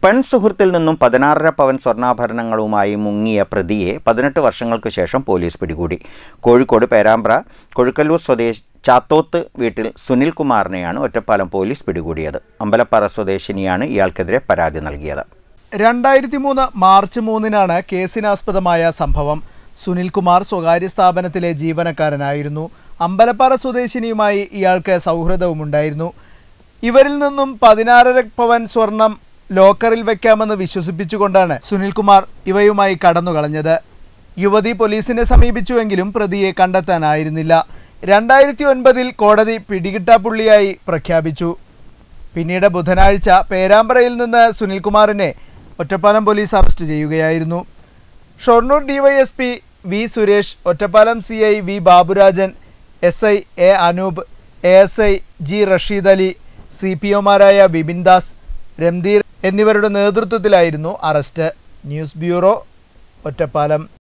പെൺസുഹൃത്തിൽ നിന്നും പതിനാറര പവൻ സ്വർണ്ണാഭരണങ്ങളുമായി മുങ്ങിയ പ്രതിയെ പതിനെട്ട് വർഷങ്ങൾക്ക് ശേഷം പോലീസ് പിടികൂടി കോഴിക്കോട് പേരാമ്പ്ര കൊഴുക്കല്ലൂർ സ്വദേശി ചാത്തോത്ത് വീട്ടിൽ സുനിൽ കുമാറിനെയാണ് ഒറ്റപ്പാലം പോലീസ് പിടികൂടിയത് അമ്പലപ്പാറ സ്വദേശിനിയാണ് ഇയാൾക്കെതിരെ പരാതി നൽകിയത് രണ്ടായിരത്തി മൂന്ന് മാർച്ച് മൂന്നിനാണ് കേസിനാസ്പദമായ സംഭവം സുനിൽകുമാർ സ്വകാര്യ സ്ഥാപനത്തിലെ ജീവനക്കാരനായിരുന്നു അമ്പലപ്പാറ സ്വദേശിനിയുമായി ഇയാൾക്ക് സൗഹൃദവുമുണ്ടായിരുന്നു ഇവരിൽ നിന്നും പതിനാറര പവൻ സ്വർണം ലോക്കറിൽ വെക്കാമെന്ന് വിശ്വസിപ്പിച്ചുകൊണ്ടാണ് സുനിൽകുമാർ ഇവയുമായി കടന്നുകളഞ്ഞത് യുവതി പോലീസിനെ സമീപിച്ചുവെങ്കിലും പ്രതിയെ കണ്ടെത്താനായിരുന്നില്ല രണ്ടായിരത്തി ഒൻപതിൽ കോടതി പിടികിട്ടാപ്പുള്ളിയായി പ്രഖ്യാപിച്ചു പിന്നീട് ബുധനാഴ്ച പേരാമ്പ്രയിൽ നിന്ന് സുനിൽകുമാറിനെ ഒറ്റപ്പാലം പോലീസ് അറസ്റ്റ് ചെയ്യുകയായിരുന്നു Shoranur D Y S P V Suresh Ottapalam C I V Baburajan S I A Anoop A S I G Rasheed Ali C P ഒമാരായ ബിപിൻ ദാസ് രംധീർ എന്നിവരുടെ നേതൃത്വത്തിലായിരുന്നു അറസ്റ്റ് ന്യൂസ് ബ്യൂറോ ഒറ്റപ്പാലം